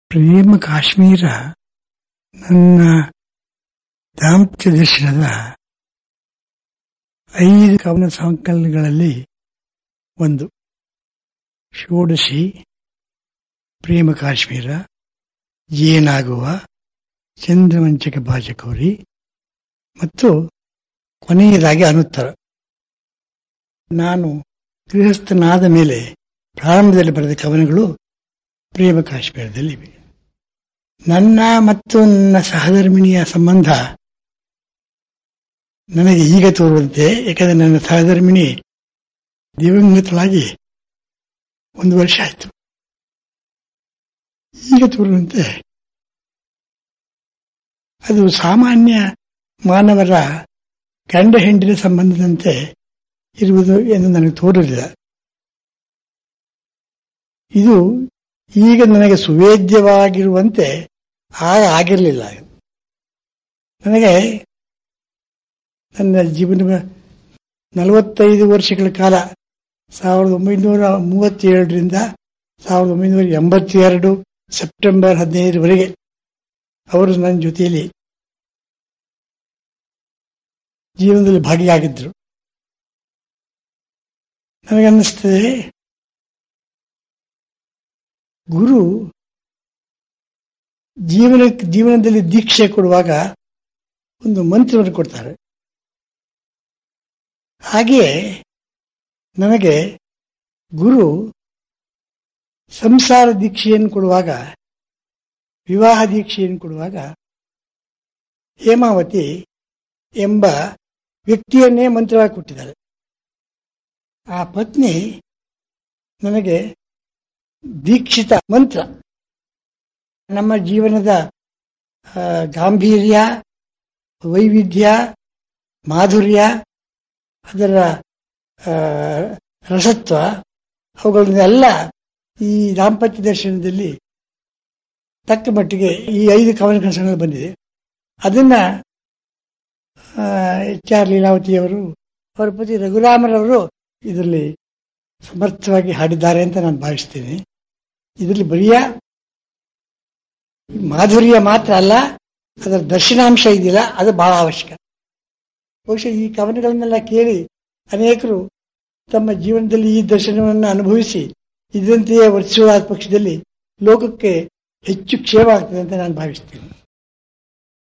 ಪ್ರೇಮ ಕಾಶ್ಮೀರ ನನ್ನ ದಾಂಪತ್ಯ ದರ್ಶನದ ಐದು ಕವನ ಸಂಕಲನಗಳಲ್ಲಿ ಒಂದು ಷೋಡಶಿ ಪ್ರೇಮ ಕಾಶ್ಮೀರ ಏನಾಗುವ ಚಂದ್ರವಂಚಕ ಬಾಜಕೌರಿ ಮತ್ತು ಕೊನೆಯದಾಗಿ ಅನುತ್ತರ ನಾನು ಗೃಹಸ್ಥನಾದ ಮೇಲೆ ಪ್ರಾರಂಭದಲ್ಲಿ ಬರೆದ ಕವನಗಳು ಪ್ರೇಮ ಕಾಶ್ಮೀರದಲ್ಲಿವೆ ನನ್ನ ಮತ್ತು ನನ್ನ ಸಹಧರ್ಮಿಣಿಯ ಸಂಬಂಧ ನನಗೆ ಈಗ ತೋರುವಂತೆ ಯಾಕಂದರೆ ನನ್ನ ಸಹಧರ್ಮಿಣಿ ದಿವಂಗತಳಾಗಿ ಒಂದು ವರ್ಷ ಆಯಿತು ಈಗ ತೋರುವಂತೆ ಅದು ಸಾಮಾನ್ಯ ಮಾನವರ ಗಂಡ ಹೆಂಡಿನ ಸಂಬಂಧದಂತೆ ಇರುವುದು ಎಂದು ನನಗೆ ತೋರಲಿಲ್ಲ ಇದು ಈಗ ನನಗೆ ಸುವೇದ್ಯವಾಗಿರುವಂತೆ ಆಗ ಆಗಿರಲಿಲ್ಲ ನನಗೆ ನನ್ನ ಜೀವನ ನಲವತ್ತೈದು ವರ್ಷಗಳ ಕಾಲ ಸಾವಿರದ ಒಂಬೈನೂರ ಮೂವತ್ತೇಳರಿಂದ ಸಾವಿರದ ಒಂಬೈನೂರ ಎಂಬತ್ತೆರಡು ಸೆಪ್ಟೆಂಬರ್ ಹದಿನೈದರವರೆಗೆ ಅವರು ನನ್ನ ಜೊತೆಯಲ್ಲಿ ಜೀವನದಲ್ಲಿ ಭಾಗಿಯಾಗಿದ್ದರು ನನಗನ್ನಿಸ್ತದೆ ಗುರು ಜೀವನ ಜೀವನದಲ್ಲಿ ದೀಕ್ಷೆ ಕೊಡುವಾಗ ಒಂದು ಮಂತ್ರವನ್ನು ಕೊಡ್ತಾರೆ ಹಾಗೆಯೇ ನನಗೆ ಗುರು ಸಂಸಾರ ದೀಕ್ಷೆಯನ್ನು ಕೊಡುವಾಗ ವಿವಾಹ ದೀಕ್ಷೆಯನ್ನು ಕೊಡುವಾಗ ಹೇಮಾವತಿ ಎಂಬ ವ್ಯಕ್ತಿಯನ್ನೇ ಮಂತ್ರವಾಗಿ ಕೊಟ್ಟಿದ್ದಾರೆ ಆ ಪತ್ನಿ ನನಗೆ ದೀಕ್ಷಿತ ಮಂತ್ರ ನಮ್ಮ ಜೀವನದ ಗಾಂಭೀರ್ಯ ವೈವಿಧ್ಯ ಮಾಧುರ್ಯ ಅದರ ರಸತ್ವ ಅವುಗಳನ್ನೆಲ್ಲ ಈ ದಾಂಪತ್ಯ ದರ್ಶನದಲ್ಲಿ ತಕ್ಕ ಮಟ್ಟಿಗೆ ಈ ಐದು ಕವನ ಕನಸುಗಳು ಬಂದಿದೆ ಅದನ್ನ ಎಚ್ ಆರ್ ಲೀಲಾವತಿಯವರು ಅವರ ಪತಿ ರಘುರಾಮರವರು ಇದರಲ್ಲಿ ಸಮರ್ಥವಾಗಿ ಹಾಡಿದ್ದಾರೆ ಅಂತ ನಾನು ಭಾವಿಸ್ತೇನೆ ಇದರಲ್ಲಿ ಬರಿಯ ಮಾಧುರ್ಯ ಮಾತ್ರ ಅಲ್ಲ ಅದರ ದರ್ಶನಾಂಶ ಇದೆಯಲ್ಲ ಅದು ಬಹಳ ಅವಶ್ಯಕ ಬಹುಶಃ ಈ ಕವನಗಳನ್ನೆಲ್ಲ ಕೇಳಿ ಅನೇಕರು ತಮ್ಮ ಜೀವನದಲ್ಲಿ ಈ ದರ್ಶನವನ್ನು ಅನುಭವಿಸಿ ಇದರಂತೆಯೇ ವರ್ತಿಸುವ ಪಕ್ಷದಲ್ಲಿ ಲೋಕಕ್ಕೆ ಹೆಚ್ಚು ಕ್ಷೇಮ ಆಗ್ತದೆ ಅಂತ ನಾನು ಭಾವಿಸ್ತೇನೆ